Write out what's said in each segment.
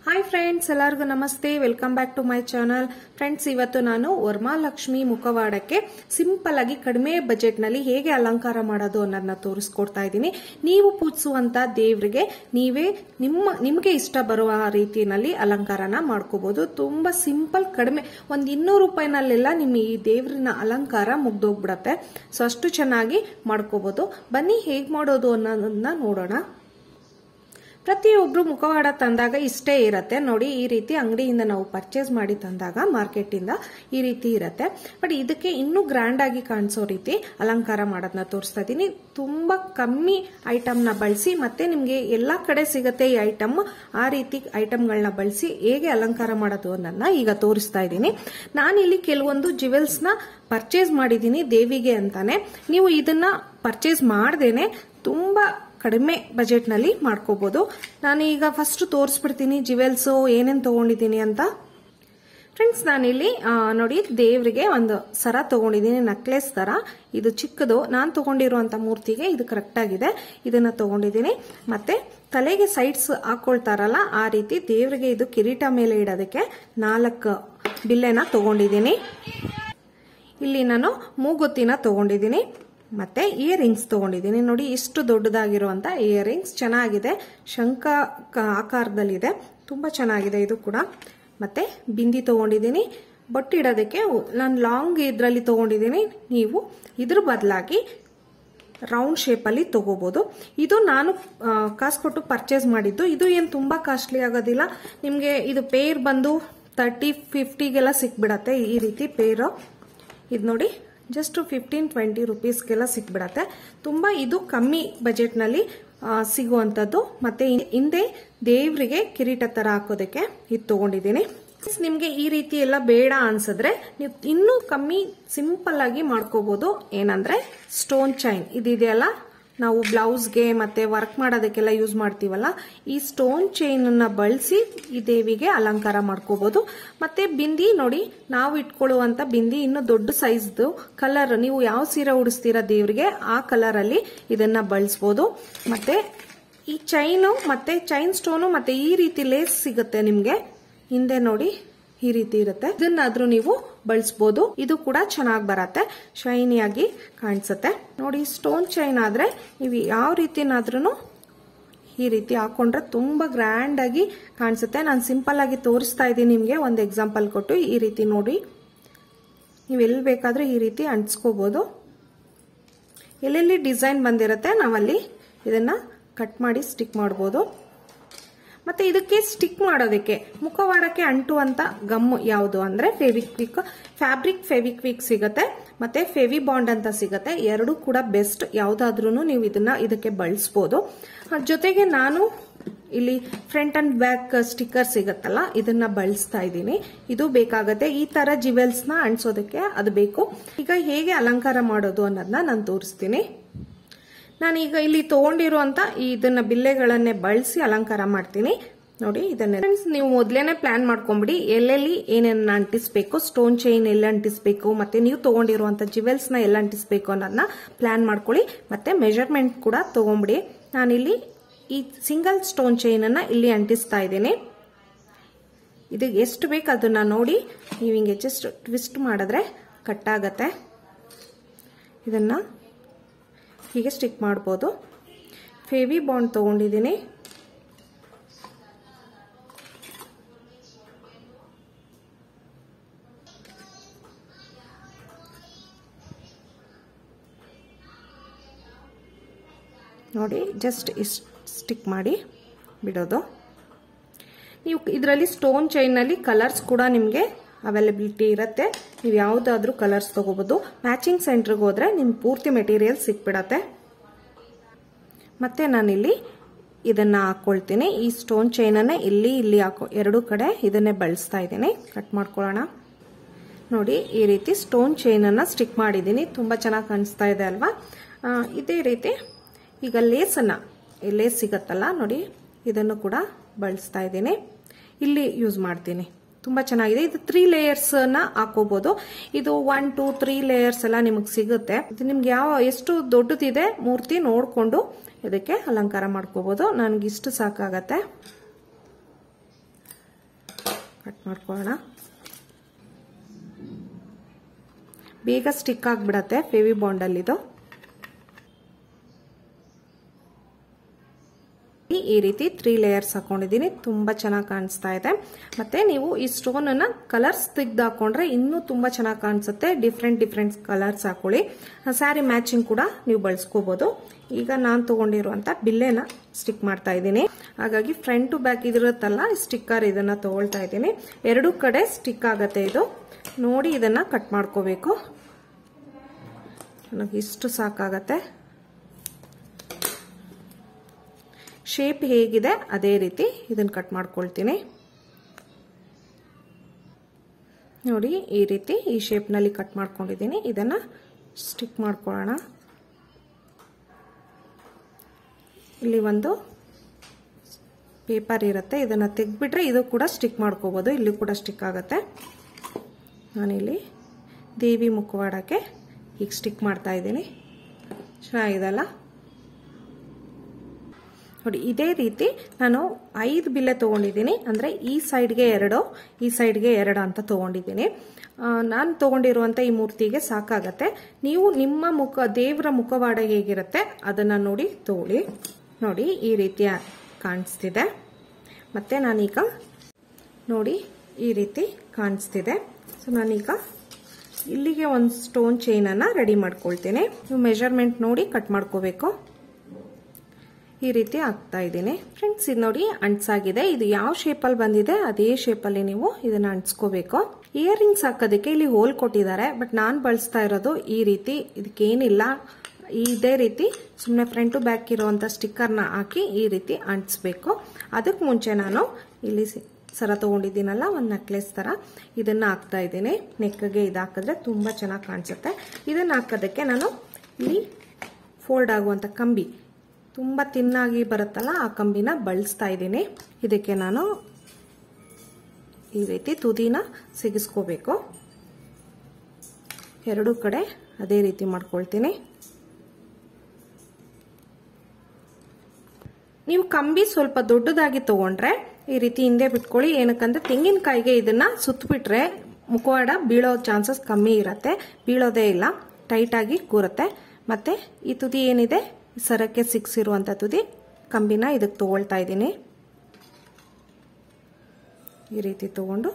hi friends ಎಲ್ಲರಿಗೂ ನಮಸ್ತೆ welcome back to my channel friends ಇವತ್ತು ನಾನು ವರಮಹಾಲಕ್ಷ್ಮಿ ಮುಖವಾಡಕ್ಕೆ ಸಿಂಪಲ್ ಆಗಿ ಕಡಿಮೆ ಬಜೆಟ್ ನಲ್ಲಿ ಹೇಗೆ ಅಲಂಕಾರ ಮಾಡೋದು ಅನ್ನೋದನ್ನ ತೋರಿಸ್ಕೊಡ್ತಾ ಇದ್ದೀನಿ ನೀವು ಪೂಜಿಸುವಂತ ದೇವರಿಗೆ ನೀವೇ ನಿಮ್ಮ ನಿಮಗೆ ಇಷ್ಟ ಬರುವ ರೀತಿಯಲ್ಲಿ ಅಲಂಕಾರನ ಮಾಡ್ಕೋಬಹುದು ತುಂಬಾ ಸಿಂಪಲ್ ಕಡಿಮೆ ಒಂದ್ ಇನ್ನೂರು ರೂಪಾಯಿನಲ್ಲೆಲ್ಲ ನಿಮ್ಮ ಈ ದೇವ್ರನ್ನ ಅಲಂಕಾರ ಮುಗ್ದೋಗ್ಬಿಡತ್ತೆ ಸೊ ಅಷ್ಟು ಚೆನ್ನಾಗಿ ಮಾಡ್ಕೋಬಹುದು ಬನ್ನಿ ಹೇಗ್ ಮಾಡೋದು ಅನ್ನೋದನ್ನ ನೋಡೋಣ ಪ್ರತಿಯೊಬ್ರು ಮುಖವಾಡ ತಂದಾಗ ಇಷ್ಟೇ ಇರತ್ತೆ ನೋಡಿ ಈ ರೀತಿ ಅಂಗಡಿಯಿಂದ ನಾವು ಪರ್ಚೇಸ್ ಮಾಡಿ ತಂದಾಗ ಮಾರ್ಕೆಟ್ ಇಂದ ಈ ರೀತಿ ಇರತ್ತೆ ಬಟ್ ಇದಕ್ಕೆ ಇನ್ನೂ ಗ್ರ್ಯಾಂಡ್ ಆಗಿ ಕಾಣಿಸೋ ರೀತಿ ಅಲಂಕಾರ ಮಾಡೋದನ್ನ ತೋರಿಸ್ತಾ ಇದ್ದೀನಿ ತುಂಬಾ ಕಮ್ಮಿ ಐಟಮ್ ನ ಬಳಸಿ ಮತ್ತೆ ನಿಮ್ಗೆ ಎಲ್ಲಾ ಕಡೆ ಸಿಗತ್ತೆ ಈ ಐಟಮ್ ಆ ರೀತಿ ಐಟಮ್ಗಳನ್ನ ಬಳಸಿ ಹೇಗೆ ಅಲಂಕಾರ ಮಾಡೋದು ಅನ್ನೋದನ್ನ ಈಗ ತೋರಿಸ್ತಾ ಇದ್ದೀನಿ ನಾನಿಲ್ಲಿ ಕೆಲವೊಂದು ಜ್ಯುವೆಲ್ಸ್ ನ ಪರ್ಚೇಸ್ ಮಾಡಿದ್ದೀನಿ ದೇವಿಗೆ ಅಂತಾನೆ ನೀವು ಇದನ್ನ ಪರ್ಚೇಸ್ ಮಾಡ್ದೇನೆ ತುಂಬಾ ಕಡಿಮೆ ಬಜೆಟ್ ನಲ್ಲಿ ಮಾಡ್ಕೋಬಹುದು ನಾನು ಈಗ ಫಸ್ಟ್ ತೋರಿಸ್ಬಿಡ್ತೀನಿ ಜ್ಯುವೆಲ್ಸ್ ಏನೇನ್ ತಗೊಂಡಿದ್ದೀನಿ ಅಂತ ಫ್ರೆಂಡ್ಸ್ ನಾನಿಲ್ಲಿ ಆ, ನೋಡಿ ದೇವರಿಗೆ ಒಂದು ಸರ ತಗೊಂಡಿದ್ದೀನಿ ನೆಕ್ಲೆಸ್ ತರ ಇದು ಚಿಕ್ಕದು ನಾನು ತಗೊಂಡಿರುವಂತ ಮೂರ್ತಿಗೆ ಇದು ಕರೆಕ್ಟ್ ಆಗಿದೆ ಇದನ್ನ ತಗೊಂಡಿದ್ದೀನಿ ಮತ್ತೆ ತಲೆಗೆ ಸೈಡ್ಸ್ ಹಾಕೊಳ್ತಾರಲ್ಲ ಆ ರೀತಿ ದೇವರಿಗೆ ಇದು ಕಿರೀಟ ಮೇಲೆ ಇಡೋದಕ್ಕೆ ನಾಲ್ಕು ಬಿಲ್ಲೆನ ತಗೊಂಡಿದ್ದೀನಿ ಇಲ್ಲಿ ನಾನು ಮೂಗುತ್ತಿನ ತಗೊಂಡಿದ್ದೀನಿ ಮತ್ತೆ ಇಯರ್ ರಿಂಗ್ಸ್ ತಗೊಂಡಿದ್ದೀನಿ ನೋಡಿ ಇಷ್ಟು ದೊಡ್ಡದಾಗಿರುವಂತ ಇಯರ್ ರಿಂಗ್ಸ್ ಚೆನ್ನಾಗಿದೆ ಶಂಖ ಕ- ಆಕಾರದಲ್ಲಿದೆ ತುಂಬಾ ಚೆನ್ನಾಗಿದೆ ಇದು ಕೂಡ ಮತ್ತೆ ಬಿಂದಿ ತಗೊಂಡಿದ್ದೀನಿ ಬೊಟ್ಟಿಡೋದಕ್ಕೆ ನಾನು ಲಾಂಗ್ ಇದರಲ್ಲಿ ತಗೊಂಡಿದ್ದೀನಿ ನೀವು ಇದ್ರ ಬದಲಾಗಿ ರೌಂಡ್ ಶೇಪಲ್ಲಿ ತಗೋಬಹುದು ಇದು ನಾನು ಆ, ಕಾಸು ಕೊಟ್ಟು ಪರ್ಚೇಸ್ ಮಾಡಿದ್ದು ಇದು ಏನು ತುಂಬಾ ಕಾಸ್ಟ್ಲಿ ಆಗೋದಿಲ್ಲ ನಿಮಗೆ ಇದು ಪೇರ್ ಬಂದು ತರ್ಟಿ ಫಿಫ್ಟಿಗೆಲ್ಲ ಸಿಕ್ಬಿಡತ್ತೆ ಈ ರೀತಿ ಪೇರು ಇದು ನೋಡಿ ಜಸ್ಟ್ ಫಿಫ್ಟೀನ್ ಟ್ವೆಂಟಿ ರುಪೀಸ್ಗೆಲ್ಲ ಸಿಕ್ಬಿಡತ್ತೆ ತುಂಬಾ ಇದು ಕಮ್ಮಿ ಬಜೆಟ್ನಲ್ಲಿ ಸಿಗುವಂಥದ್ದು ಮತ್ತೆ ಹಿಂದೆ ದೇವರಿಗೆ ಕಿರೀಟ ತರ ಹಾಕೋದಕ್ಕೆ ಇದು ತಗೊಂಡಿದ್ದೀನಿ ನಿಮ್ಗೆ ಈ ರೀತಿ ಎಲ್ಲ ಬೇಡ ಅನ್ಸಿದ್ರೆ ನೀವು ಇನ್ನೂ ಕಮ್ಮಿ ಸಿಂಪಲ್ ಆಗಿ ಮಾಡ್ಕೋಬಹುದು ಏನಂದ್ರೆ ಸ್ಟೋನ್ ಚೈನ್ ಇದಿದೆಯಲ್ಲ ನಾವು ಬ್ಲೌಸ್ಗೆ ಮತ್ತೆ ವರ್ಕ್ ಮಾಡೋದಕ್ಕೆಲ್ಲ ಯೂಸ್ ಮಾಡ್ತೀವಲ್ಲ ಈ ಸ್ಟೋನ್ ಚೈನ್ ಅನ್ನ ಬಳಸಿ ಈ ದೇವಿಗೆ ಅಲಂಕಾರ ಮಾಡ್ಕೋಬಹುದು ಮತ್ತೆ ಬಿಂದಿ ನೋಡಿ ನಾವು ಇಟ್ಕೊಳ್ಳುವಂತ ಬಿಂದಿ ಇನ್ನು ದೊಡ್ಡ ಸೈಜ್ದು ಕಲರ್ ನೀವು ಯಾವ ಸೀರೆ ಉಡಿಸ್ತೀರಾ ದೇವ್ರಿಗೆ ಆ ಕಲರ್ ಅಲ್ಲಿ ಇದನ್ನ ಬಳಸ್ಬೋದು ಮತ್ತೆ ಈ ಚೈನು ಮತ್ತೆ ಚೈನ್ ಸ್ಟೋನು ಮತ್ತೆ ಈ ರೀತಿ ಲೇಸ್ ಸಿಗುತ್ತೆ ನಿಮ್ಗೆ ಹಿಂದೆ ನೋಡಿ ಈ ರೀತಿ ಇರುತ್ತೆ ಇದನ್ನಾದ್ರೂ ನೀವು ಬಳಸ್ಬೋದು ಇದು ಕೂಡ ಚೆನ್ನಾಗಿ ಬರತ್ತೆ ಶೈನಿಯಾಗಿ ಕಾಣಿಸುತ್ತೆ ನೋಡಿ ಸ್ಟೋನ್ ಚೈನ್ ಆದ್ರೆ ನೀವು ಯಾವ ರೀತಿನಾದ್ರೂ ಈ ರೀತಿ ಹಾಕೊಂಡ್ರೆ ತುಂಬಾ ಗ್ರ್ಯಾಂಡ್ ಆಗಿ ಕಾಣಿಸುತ್ತೆ ನಾನು ಸಿಂಪಲ್ ಆಗಿ ತೋರಿಸ್ತಾ ಇದ್ದೀನಿ ನಿಮ್ಗೆ ಒಂದು ಎಕ್ಸಾಂಪಲ್ ಕೊಟ್ಟು ಈ ರೀತಿ ನೋಡಿ ನೀವು ಎಲ್ಲಿ ಬೇಕಾದ್ರೆ ಈ ರೀತಿ ಅಂಟಿಸ್ಕೋಬಹುದು ಎಲ್ಲೆಲ್ಲಿ ಡಿಸೈನ್ ಬಂದಿರುತ್ತೆ ನಾವಲ್ಲಿ ಇದನ್ನ ಕಟ್ ಮಾಡಿ ಸ್ಟಿಕ್ ಮಾಡ್ಬೋದು ಮತ್ತೆ ಇದಕ್ಕೆ ಸ್ಟಿಕ್ ಮಾಡೋದಕ್ಕೆ ಮುಖವಾಡಕ್ಕೆ ಅಂಟುವಂತ ಗಮ್ ಯಾವುದು ಅಂದ್ರೆ ಫೆವಿಕ್ವಿಕ್ ಫ್ಯಾಬ್ರಿಕ್ ಫೆವಿಕ್ವಿಕ್ ಸಿಗುತ್ತೆ ಮತ್ತೆ ಫೆವಿ ಬಾಂಡ್ ಅಂತ ಸಿಗುತ್ತೆ ಎರಡು ಕೂಡ ಬೆಸ್ಟ್ ಯಾವ್ದಾದ್ರೂ ನೀವು ಇದನ್ನ ಇದಕ್ಕೆ ಬಳಸ್ಬೋದು ಅದ್ ಜೊತೆಗೆ ನಾನು ಇಲ್ಲಿ ಫ್ರಂಟ್ ಅಂಡ್ ಬ್ಯಾಕ್ ಸ್ಟಿಕ್ಕರ್ ಸಿಗತ್ತಲ್ಲ ಇದನ್ನ ಬಳಸ್ತಾ ಇದ್ದೀನಿ ಇದು ಬೇಕಾಗತ್ತೆ ಈ ತರ ಜಿವೆಲ್ಸ್ ನ ಅಂಟಿಸೋದಕ್ಕೆ ಅದು ಬೇಕು ಈಗ ಹೇಗೆ ಅಲಂಕಾರ ಮಾಡೋದು ಅನ್ನೋದನ್ನ ನಾನು ತೋರಿಸ್ತೀನಿ ನಾನೀಗ ಇಲ್ಲಿ ತಗೊಂಡಿರುವಂತ ಇದನ್ನ ಬಿಲ್ಲೆಗಳನ್ನೇ ಬಳಸಿ ಅಲಂಕಾರ ಮಾಡ್ತೀನಿ ನೋಡಿ ಇದನ್ನ ಫ್ರೆಂಡ್ಸ್ ನೀವು ಮೊದ್ಲೇನೆ ಪ್ಲಾನ್ ಮಾಡ್ಕೊಂಬಿಡಿ ಎಲ್ಲೆಲ್ಲಿ ಏನೇನ ಅಂಟಿಸ್ಬೇಕು ಸ್ಟೋನ್ ಚೈನ್ ಎಲ್ಲ ಅಂಟಿಸ್ಬೇಕು ಮತ್ತೆ ನೀವು ತಗೊಂಡಿರುವಂತ ಜಿವೆಲ್ಸ್ ನ ಎಲ್ಲ ಅಂಟಿಸ್ಬೇಕು ಅನ್ನೋದನ್ನ ಪ್ಲಾನ್ ಮಾಡ್ಕೊಳ್ಳಿ ಮತ್ತೆ ಮೆಜರ್ಮೆಂಟ್ ಕೂಡ ತಗೊಂಬಿಡಿ ನಾನಿಲ್ಲಿ ಈ ಸಿಂಗಲ್ ಸ್ಟೋನ್ ಚೈನ್ ಅನ್ನ ಇಲ್ಲಿ ಅಂಟಿಸ್ತಾ ಇದ್ದೀನಿ ಇದು ಎಷ್ಟು ಬೇಕು ಅದನ್ನ ನೋಡಿ ನೀವು ಹಿಂಗೆ ಜಸ್ಟ್ ಟ್ವಿಸ್ಟ್ ಮಾಡಿದ್ರೆ ಕಟ್ ಆಗತ್ತೆ ಇದನ್ನ ಹೀಗೆ ಸ್ಟಿಕ್ ಮಾಡ್ಬೋದು ಫೇವಿ ಬಾಂಡ್ ತಗೊಂಡಿದ್ದೀನಿ ನೋಡಿ ಜಸ್ಟ್ ಇಷ್ಟು ಸ್ಟಿಕ್ ಮಾಡಿ ಬಿಡೋದು ನೀವು ಇದರಲ್ಲಿ ಸ್ಟೋನ್ ಚೈನಲ್ಲಿ ಕಲರ್ಸ್ ಕೂಡ ನಿಮಗೆ ಅವೈಲಬಿಲಿಟಿ ಇರುತ್ತೆ ನೀವು ಯಾವುದಾದ್ರೂ ಕಲರ್ಸ್ ತಗೋಬಹುದು ಮ್ಯಾಚಿಂಗ್ ಸೆಂಟ್ರಿಗೆ ಹೋದ್ರೆ ನಿಮ್ಗೆ ಪೂರ್ತಿ ಮೆಟೀರಿಯಲ್ ಸಿಕ್ಬಿಡತ್ತೆ ಮತ್ತೆ ನಾನಿಲ್ಲಿ ಇದನ್ನ ಹಾಕೊಳ್ತೀನಿ ಈ ಸ್ಟೋನ್ ಚೈನನ್ನ ಇಲ್ಲಿ ಇಲ್ಲಿ ಹಾಕೋ ಎರಡು ಕಡೆ ಇದನ್ನೇ ಬಳಸ್ತಾ ಇದ್ದೀನಿ ಕಟ್ ಮಾಡ್ಕೊಳ್ಳೋಣ ನೋಡಿ ಈ ರೀತಿ ಸ್ಟೋನ್ ಚೈನನ್ನ ಸ್ಟಿಕ್ ಮಾಡಿದ್ದೀನಿ ತುಂಬಾ ಚೆನ್ನಾಗಿ ಕಾಣಿಸ್ತಾ ಇದೆ ಅಲ್ವಾ ಆ, ಇದೇ ರೀತಿ ಈಗ ಲೇಸನ್ನ ಈ ಲೇಸ್ ಸಿಗತ್ತಲ್ಲ ನೋಡಿ ಇದನ್ನು ಕೂಡ ಬಳಸ್ತಾ ಇದ್ದೀನಿ ಇಲ್ಲಿ ಯೂಸ್ ಮಾಡ್ತೀನಿ ತುಂಬಾ ಚೆನ್ನಾಗಿದೆ ಇದು ತ್ರೀ ಲೇಯರ್ಸ್ ನ ಹಾಕೋಬಹುದು ಇದು ಒನ್ ಟೂ ತ್ರೀ ಲೇಯರ್ಸ್ ಎಲ್ಲ ನಿಮಗೆ ಸಿಗುತ್ತೆ ಇದು ನಿಮ್ಗೆ ಯಾವ ಎಷ್ಟು ದೊಡ್ಡದಿದೆ ಮೂರ್ತಿ ನೋಡ್ಕೊಂಡು ಇದಕ್ಕೆ ಅಲಂಕಾರ ಮಾಡ್ಕೋಬಹುದು ನನಗೆ ಇಷ್ಟು ಸಾಕಾಗತ್ತೆ ಕಟ್ ಮಾಡ್ಕೊಳ್ಳೋಣ ಬೇಗ ಸ್ಟಿಕ್ ಆಗಿಬಿಡತ್ತೆ ಫೇವಿ ಬಾಂಡಲ್ಲಿದು ಈ ರೀತಿ ತ್ರೀ ಲೇಯರ್ಸ್ ಹಾಕೊಂಡಿದ್ದೀನಿ ತುಂಬಾ ಚೆನ್ನಾಗಿ ಕಾಣಿಸ್ತಾ ಇದೆ ಮತ್ತೆ ನೀವು ಈ ಸ್ಟೋನ್ ಅನ್ನ ಕಲರ್ಸ್ ತೆಗ್ದು ಹಾಕೊಂಡ್ರೆ ಇನ್ನೂ ತುಂಬಾ ಚೆನ್ನಾಗಿ ಕಾಣಿಸುತ್ತೆ ಡಿಫ್ರೆಂಟ್ ಡಿಫ್ರೆಂಟ್ ಕಲರ್ಸ್ ಹಾಕೊಳ್ಳಿ ಸ್ಯಾರಿ ಮ್ಯಾಚಿಂಗ್ ಕೂಡ ನೀವು ಬಳಸ್ಕೋಬಹುದು ಈಗ ನಾನು ತಗೊಂಡಿರುವಂತ ಬಿಲ್ಲೆನ ಸ್ಟಿಕ್ ಮಾಡ್ತಾ ಇದ್ದೀನಿ ಹಾಗಾಗಿ ಫ್ರಂಟ್ ಟು ಬ್ಯಾಕ್ ಇದಿರುತ್ತಲ್ಲ ಸ್ಟಿಕ್ಕರ್ ಇದನ್ನ ತಗೊಳ್ತಾ ಇದ್ದೀನಿ ಎರಡು ಕಡೆ ಸ್ಟಿಕ್ ಆಗತ್ತೆ ಇದು ನೋಡಿ ಇದನ್ನ ಕಟ್ ಮಾಡ್ಕೋಬೇಕು ನನಗೆ ಇಷ್ಟು ಸಾಕಾಗತ್ತೆ ಶೇಪ್ ಹೇಗಿದೆ ಅದೇ ರೀತಿ ಇದನ್ನು ಕಟ್ ಮಾಡ್ಕೊಳ್ತೀನಿ ನೋಡಿ ಈ ರೀತಿ ಈ ಶೇಪ್ನಲ್ಲಿ ಕಟ್ ಮಾಡ್ಕೊಂಡಿದ್ದೀನಿ ಇದನ್ನು ಸ್ಟಿಕ್ ಮಾಡ್ಕೊಳ್ಳೋಣ ಇಲ್ಲಿ ಒಂದು ಪೇಪರ್ ಇರುತ್ತೆ ಇದನ್ನು ತೆಗ್ಬಿಟ್ರೆ ಇದು ಕೂಡ ಸ್ಟಿಕ್ ಮಾಡ್ಕೋಬೋದು ಇಲ್ಲಿ ಕೂಡ ಸ್ಟಿಕ್ ಆಗುತ್ತೆ ನಾನಿಲ್ಲಿ ದೇವಿ ಮುಖವಾಡಕ್ಕೆ ಈಗ ಸ್ಟಿಕ್ ಮಾಡ್ತಾ ಇದ್ದೀನಿ ಚೆನ್ನಾಗಿದಲ್ಲ ನೋಡಿ ಇದೇ ರೀತಿ ನಾನು ಐದು ಬಿಲ್ಲೆ ತೊಗೊಂಡಿದ್ದೀನಿ ಅಂದರೆ ಈ ಸೈಡ್ಗೆ ಎರಡು ಈ ಸೈಡ್ಗೆ ಎರಡು ಅಂತ ತೊಗೊಂಡಿದ್ದೀನಿ ನಾನು ತೊಗೊಂಡಿರುವಂಥ ಈ ಮೂರ್ತಿಗೆ ಸಾಕಾಗತ್ತೆ ನೀವು ನಿಮ್ಮ ಮುಖ ದೇವರ ಮುಖವಾಡ ಹೇಗಿರುತ್ತೆ ಅದನ್ನು ನೋಡಿ ತಗೊಳ್ಳಿ ನೋಡಿ ಈ ರೀತಿಯ ಕಾಣಿಸ್ತಿದೆ ಮತ್ತು ನಾನೀಗ ನೋಡಿ ಈ ರೀತಿ ಕಾಣಿಸ್ತಿದೆ ಸೊ ನಾನೀಗ ಇಲ್ಲಿಗೆ ಒಂದು ಸ್ಟೋನ್ ಚೈನನ್ನು ರೆಡಿ ಮಾಡ್ಕೊಳ್ತೀನಿ ನೀವು ಮೆಜರ್ಮೆಂಟ್ ನೋಡಿ ಕಟ್ ಮಾಡ್ಕೋಬೇಕು ಈ ರೀತಿ ಹಾಕ್ತಾ ಇದ್ದೀನಿ ಫ್ರೆಂಡ್ಸ್ ಇದು ನೋಡಿ ಅಂಟ್ಸಾಗಿದೆ ಇದು ಯಾವ ಶೇಪಲ್ಲಿ ಬಂದಿದೆ ಅದೇ ಶೇಪಲ್ಲಿ ನೀವು ಇದನ್ನ ಅಂಟ್ಸ್ಕೋಬೇಕು ಇಯರ್ ರಿಂಗ್ಸ್ ಹಾಕೋದಕ್ಕೆ ಇಲ್ಲಿ ಹೋಲ್ ಕೊಟ್ಟಿದ್ದಾರೆ ಬಟ್ ನಾನು ಬಳಸ್ತಾ ಇರೋದು ಈ ರೀತಿ ಇದಕ್ಕೇನಿಲ್ಲ ಇದೇ ರೀತಿ ಸುಮ್ಮನೆ ಫ್ರಂಟ್ ಟು ಬ್ಯಾಕ್ ಇರುವಂಥ ಸ್ಟಿಕ್ಕರ್ನ ಹಾಕಿ ಈ ರೀತಿ ಅಂಟಿಸ್ಬೇಕು ಅದಕ್ಕೆ ಮುಂಚೆ ನಾನು ಇಲ್ಲಿ ಸರ ತೊಗೊಂಡಿದ್ದೀನಲ್ಲ ಒಂದು ನೆಕ್ಲೆಸ್ ಥರ ಇದನ್ನು ಹಾಕ್ತಾ ಇದ್ದೀನಿ ನೆಕ್ಗೆ ಇದು ಹಾಕಿದ್ರೆ ತುಂಬ ಚೆನ್ನಾಗಿ ಕಾಣಿಸುತ್ತೆ ಇದನ್ನು ಹಾಕೋದಕ್ಕೆ ನಾನು ಇಲ್ಲಿ ಫೋಲ್ಡ್ ಆಗುವಂಥ ಕಂಬಿ ತುಂಬ ತಿನ್ನಾಗಿ ಬರುತ್ತಲ್ಲ ಆ ಕಂಬಿನ ಬಳಸ್ತಾ ಇದ್ದೀನಿ ಇದಕ್ಕೆ ನಾನು ಈ ರೀತಿ ತುದಿನ ಸಿಗಿಸ್ಕೋಬೇಕು ಎರಡು ಕಡೆ ಅದೇ ರೀತಿ ಮಾಡ್ಕೊಳ್ತೀನಿ ನೀವು ಕಂಬಿ ಸ್ವಲ್ಪ ದೊಡ್ಡದಾಗಿ ತಗೊಂಡ್ರೆ ಈ ರೀತಿ ಹಿಂದೆ ಬಿಟ್ಕೊಳ್ಳಿ ಏನಕ್ಕಂದ್ರೆ ತೆಂಗಿನಕಾಯಿಗೆ ಇದನ್ನ ಸುತ್ತಬಿಟ್ರೆ ಮುಖವಾಡ ಬೀಳೋ ಚಾನ್ಸಸ್ ಕಮ್ಮಿ ಇರುತ್ತೆ ಬೀಳೋದೇ ಇಲ್ಲ ಟೈಟಾಗಿ ಕೂರುತ್ತೆ ಮತ್ತೆ ಈ ತುದಿ ಏನಿದೆ ಸರಕ್ಕೆ ಸಿಕ್ಸಿರುವಂಥ ತುದಿ ಕಂಬಿನ ಇದಕ್ಕೆ ತಗೊಳ್ತಾ ಇದ್ದೀನಿ ಈ ರೀತಿ ತಗೊಂಡು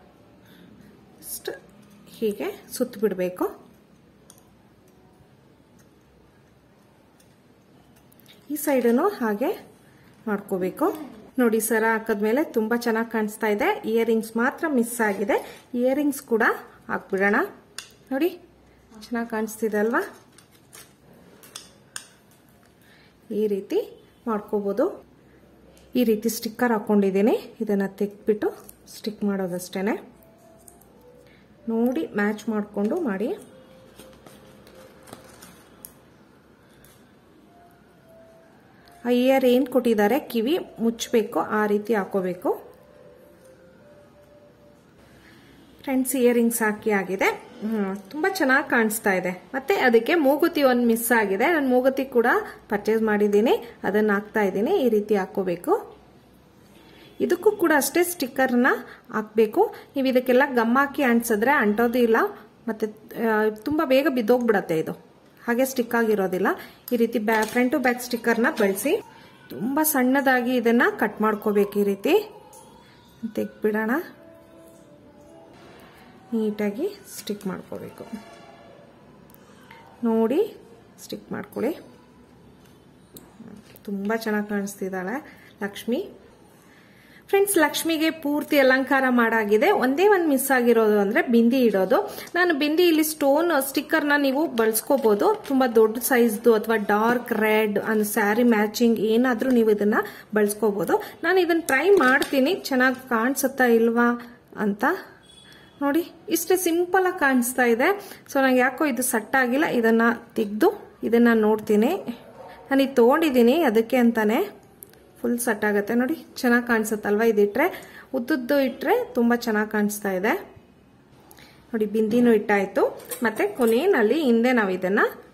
ಹೀಗೆ ಸುತ್ತ ಬಿಡಬೇಕು ಈ ಸೈಡನ್ನು ಹಾಗೆ ಮಾಡ್ಕೋಬೇಕು ನೋಡಿ ಸರ ಹಾಕಿದ್ಮೇಲೆ ತುಂಬ ಚೆನ್ನಾಗಿ ಕಾಣಿಸ್ತಾ ಇದೆ ಇಯರಿಂಗ್ಸ್ ಮಾತ್ರ ಮಿಸ್ ಆಗಿದೆ ಇಯರಿಂಗ್ಸ್ ಕೂಡ ಹಾಕ್ಬಿಡೋಣ ನೋಡಿ ಚೆನ್ನಾಗಿ ಕಾಣಿಸ್ತಿದೆ ಅಲ್ವಾ ಈ ರೀತಿ ಮಾಡ್ಕೋಬೋದು ಈ ರೀತಿ ಸ್ಟಿಕ್ಕರ್ ಹಾಕ್ಕೊಂಡಿದ್ದೀನಿ ಇದನ್ನು ತೆಗ್ಬಿಟ್ಟು ಸ್ಟಿಕ್ ಮಾಡೋದಷ್ಟೇ ನೋಡಿ ಮ್ಯಾಚ್ ಮಾಡಿಕೊಂಡು ಮಾಡಿ ಆ ಇಯರ್ ಏನು ಕೊಟ್ಟಿದ್ದಾರೆ ಕಿವಿ ಮುಚ್ಚಬೇಕು ಆ ರೀತಿ ಹಾಕೋಬೇಕು ಫ್ರೆಂಡ್ಸ್ ಇಯರಿಂಗ್ಸ್ ಹಾಕಿ ಆಗಿದೆ ತುಂಬ ಚೆನ್ನಾಗಿ ಕಾಣಿಸ್ತಾ ಇದೆ ಮತ್ತೆ ಅದಕ್ಕೆ ಮೂಗುತಿ ಒಂದು ಮಿಸ್ ಆಗಿದೆ ನಾನು ಮೂಗುತಿ ಕೂಡ ಪರ್ಚೇಸ್ ಮಾಡಿದ್ದೀನಿ ಅದನ್ನು ಹಾಕ್ತಾ ಇದ್ದೀನಿ ಈ ರೀತಿ ಹಾಕೋಬೇಕು ಇದಕ್ಕೂ ಕೂಡ ಅಷ್ಟೇ ಸ್ಟಿಕ್ಕರ್ನ ಹಾಕಬೇಕು ನೀವು ಇದಕ್ಕೆಲ್ಲ ಗಮ್ ಹಾಕಿ ಅಂಟಿಸಿದ್ರೆ ಅಂಟೋದು ಇಲ್ಲ ಮತ್ತೆ ತುಂಬ ಬೇಗ ಬಿದ್ದೋಗ್ಬಿಡತ್ತೆ ಇದು ಹಾಗೆ ಸ್ಟಿಕ್ ಆಗಿರೋದಿಲ್ಲ ಈ ರೀತಿ ಬ್ಯಾ ಫ್ರಂಟ್ ಟು ಬ್ಯಾಕ್ ಸ್ಟಿಕ್ಕರ್ನ ಬಳಸಿ ತುಂಬ ಸಣ್ಣದಾಗಿ ಇದನ್ನ ಕಟ್ ಮಾಡ್ಕೋಬೇಕು ಈ ರೀತಿ ತೆಗ್ಬಿಡೋಣ ನೀಟಾಗಿ ಸ್ಟಿಕ್ ಮಾಡ್ಕೋಬೇಕು ನೋಡಿ ಸ್ಟಿಕ್ ಮಾಡ್ಕೊಳ್ಳಿ ತುಂಬ ಚೆನ್ನಾಗಿ ಕಾಣಿಸ್ತಿದ್ದಾಳೆ ಲಕ್ಷ್ಮಿ ಫ್ರೆಂಡ್ಸ್ ಲಕ್ಷ್ಮಿಗೆ ಪೂರ್ತಿ ಅಲಂಕಾರ ಮಾಡಾಗಿದೆ ಒಂದೇ ಒಂದು ಮಿಸ್ ಆಗಿರೋದು ಅಂದ್ರೆ ಬಿಂದಿ ಇಡೋದು ನಾನು ಬಿಂದಿ ಇಲ್ಲಿ ಸ್ಟೋನ್ ಸ್ಟಿಕ್ಕರ್ನ ನೀವು ಬಳಸ್ಕೋಬಹುದು ತುಂಬಾ ದೊಡ್ಡ ಸೈಜ್ದು ಅಥವಾ ಡಾರ್ಕ್ ರೆಡ್ ಅಂದ್ ಸ್ಯಾರಿ ಮ್ಯಾಚಿಂಗ್ ಏನಾದ್ರೂ ನೀವು ಇದನ್ನ ಬಳಸ್ಕೋಬಹುದು ನಾನು ಇದನ್ನ ಟ್ರೈ ಮಾಡ್ತೀನಿ ಚೆನ್ನಾಗಿ ಕಾಣಿಸುತ್ತಾ ಇಲ್ವಾ ಅಂತ ನೋಡಿ ಇಷ್ಟೇ ಸಿಂಪಲ್ ಆಗಿ ಕಾಣಿಸ್ತಾ ಇದೆ ಸೊ ನಂಗೆ ಯಾಕೋ ಇದು ಸೆಟ್ ಆಗಿಲ್ಲ ಇದನ್ನ ತೆಗೆದು ಇದನ್ನ ನೋಡ್ತೀನಿ ನಾನು ಇದು ತಗೊಂಡಿದ್ದೀನಿ ಅದಕ್ಕೆ ಅಂತಾನೆ ಫುಲ್ ಸೆಟ್ ಆಗುತ್ತೆ ನೋಡಿ ಚೆನ್ನಾಗಿ ಕಾಣಿಸುತ್ತಲ್ವಾ ಇದಿಟ್ರೆ ಉದ್ದದ್ದು ಇಟ್ಟರೆ ತುಂಬ ಚೆನ್ನಾಗಿ ಕಾಣಿಸ್ತಾ ಇದೆ ನೋಡಿ ಬಿಂದಿನೂ ಇಟ್ಟಾಯಿತು ಮತ್ತು ಕೊನೆಯಲ್ಲಿ ಹಿಂದೆ ನಾವು ಇದನ್ನು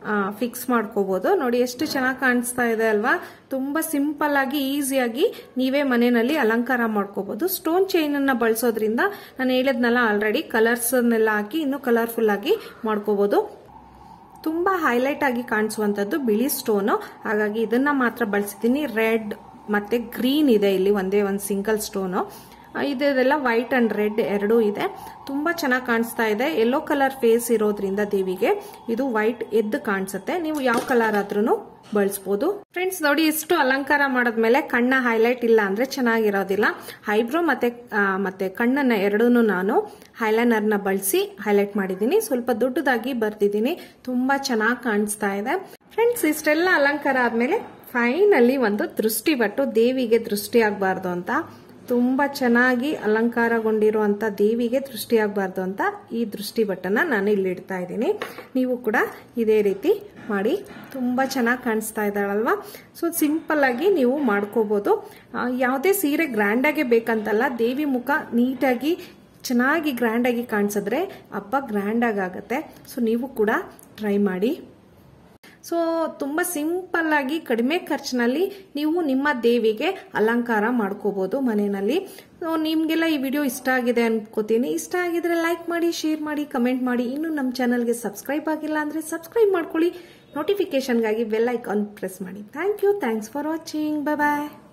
ಫಿಕ್ಸ್ ಮಾಡ್ಕೋಬಹುದು ನೋಡಿ ಎಷ್ಟು ಚೆನ್ನಾಗಿ ಕಾಣಿಸ್ತಾ ಇದೆ ಅಲ್ವಾ ತುಂಬಾ ಸಿಂಪಲ್ ಆಗಿ ಈಸಿಯಾಗಿ ನೀವೇ ಮನೆಯಲ್ಲಿ ಅಲಂಕಾರ ಮಾಡ್ಕೋಬಹುದು ಸ್ಟೋನ್ ಚೈನ್ ಅನ್ನ ಬಳಸೋದ್ರಿಂದ ನಾನು ಹೇಳಿದ್ನಲ್ಲ ಆಲ್ರೆಡಿ ಕಲರ್ಸ್ ಅನ್ನೆಲ್ಲ ಹಾಕಿ ಇನ್ನೂ ಕಲರ್ಫುಲ್ ಆಗಿ ಮಾಡ್ಕೋಬಹುದು ತುಂಬಾ ಹೈಲೈಟ್ ಆಗಿ ಕಾಣಿಸುವಂತದ್ದು ಬಿಳಿ ಸ್ಟೋನು ಹಾಗಾಗಿ ಇದನ್ನ ಮಾತ್ರ ಬಳಸಿದ್ದೀನಿ ರೆಡ್ ಮತ್ತೆ ಗ್ರೀನ್ ಇದೆ ಇಲ್ಲಿ ಒಂದೇ ಒಂದು ಸಿಂಗಲ್ ಸ್ಟೋನು ಇದೆಲ್ಲ ವೈಟ್ ಅಂಡ್ ರೆಡ್ ಎರಡೂ ಇದೆ ತುಂಬಾ ಚೆನ್ನಾಗಿ ಕಾಣಿಸ್ತಾ ಇದೆ ಯೆಲ್ಲೋ ಕಲರ್ ಫೇಸ್ ಇರೋದ್ರಿಂದ ದೇವಿಗೆ ಇದು ವೈಟ್ ಎದ್ದು ಕಾಣಿಸುತ್ತೆ ನೀವು ಯಾವ ಕಲರ್ ಆದ್ರೂ ಬಳಸ್ಬೋದು ಫ್ರೆಂಡ್ಸ್ ನೋಡಿ ಇಷ್ಟು ಅಲಂಕಾರ ಮಾಡಿದ್ಮೇಲೆ ಕಣ್ಣ ಹೈಲೈಟ್ ಇಲ್ಲ ಅಂದ್ರೆ ಚೆನ್ನಾಗಿರೋದಿಲ್ಲ ಐಬ್ರೋ ಮತ್ತೆ ಮತ್ತೆ ಕಣ್ಣನ್ನ ಎರಡೂ ನಾನು ಹೈಲೈನರ್ ನ ಬಳಸಿ ಹೈಲೈಟ್ ಮಾಡಿದ್ದೀನಿ ಸ್ವಲ್ಪ ದೊಡ್ಡದಾಗಿ ಬರ್ದಿದ್ದೀನಿ ತುಂಬಾ ಚೆನ್ನಾಗಿ ಕಾಣಿಸ್ತಾ ಇದೆ ಫ್ರೆಂಡ್ಸ್ ಇಷ್ಟೆಲ್ಲ ಅಲಂಕಾರ ಆದ್ಮೇಲೆ ಫೈನಲಿ ಒಂದು ದೃಷ್ಟಿ ಬಟ್ಟು ದೇವಿಗೆ ದೃಷ್ಟಿ ಆಗ್ಬಾರ್ದು ಅಂತ ತುಂಬಾ ಚೆನ್ನಾಗಿ ಅಲಂಕಾರಗೊಂಡಿರುವಂತ ದೇವಿಗೆ ದೃಷ್ಟಿ ಆಗ್ಬಾರ್ದು ಅಂತ ಈ ದೃಷ್ಟಿ ಬಟ್ಟನ್ನ ನಾನು ಇಲ್ಲಿ ಇಡ್ತಾ ಇದ್ದೀನಿ ನೀವು ಕೂಡ ಇದೇ ರೀತಿ ಮಾಡಿ ತುಂಬಾ ಚೆನ್ನಾಗಿ ಕಾಣಿಸ್ತಾ ಇದ್ದಾಳಲ್ವಾ ಸೊ ಸಿಂಪಲ್ ಆಗಿ ನೀವು ಮಾಡ್ಕೋಬಹುದು ಯಾವುದೇ ಸೀರೆ ಗ್ರ್ಯಾಂಡ್ ಆಗಿ ಬೇಕಂತಲ್ಲ ದೇವಿ ಮುಖ ನೀಟಾಗಿ ಚೆನ್ನಾಗಿ ಗ್ರ್ಯಾಂಡ್ ಆಗಿ ಕಾಣಿಸಿದ್ರೆ ಹಬ್ಬ ಗ್ರ್ಯಾಂಡ್ ಆಗುತ್ತೆ ಸೊ ನೀವು ಕೂಡ ಟ್ರೈ ಮಾಡಿ ಸೊ ತುಂಬ ಸಿಂಪಲ್ ಆಗಿ ಕಡಿಮೆ ಖರ್ಚಿನಲ್ಲಿ ನೀವು ನಿಮ್ಮ ದೇವಿಗೆ ಅಲಂಕಾರ ಮಾಡ್ಕೋಬಹುದು ಮನೆಯಲ್ಲಿ ಸೊ ನಿಮಗೆಲ್ಲ ಈ ವಿಡಿಯೋ ಇಷ್ಟ ಆಗಿದೆ ಅನ್ಕೋತೀನಿ ಇಷ್ಟ ಆಗಿದ್ರೆ ಲೈಕ್ ಮಾಡಿ ಶೇರ್ ಮಾಡಿ ಕಮೆಂಟ್ ಮಾಡಿ ಇನ್ನು ನಮ್ಮ ಚಾನಲ್ಗೆ ಸಬ್ಸ್ಕ್ರೈಬ್ ಆಗಿಲ್ಲ ಅಂದರೆ ಸಬ್ಸ್ಕ್ರೈಬ್ ಮಾಡ್ಕೊಳ್ಳಿ ನೋಟಿಫಿಕೇಶನ್ಗಾಗಿ ಬೆಲ್ ಐಕಾನ್ ಪ್ರೆಸ್ ಮಾಡಿ thank you thanks for watching bye